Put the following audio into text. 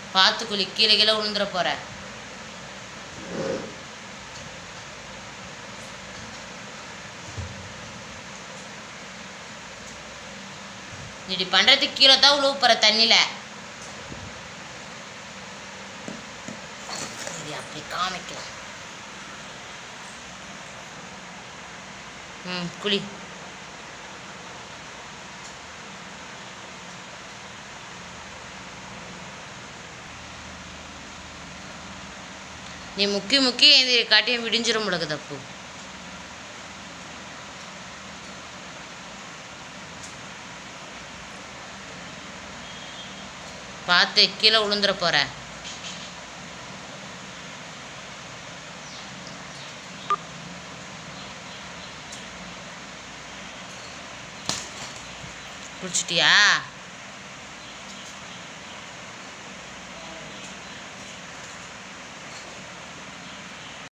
பார்த்து குளி கீழே கீழே விழுந்துட போற நீ இப்படி பண்ணுறதுக்கு கீழே தான் உழுவு போகிற தண்ணியில் இது அப்படி காமிக்கலாம் ம் குளி நீ முக்கி முக்கி இந்த காட்டியும் விடிஞ்சிரும் முழுக்கு தப்பு பார்த்து கீழே விழுந்துட போற குளிச்சிட்டியா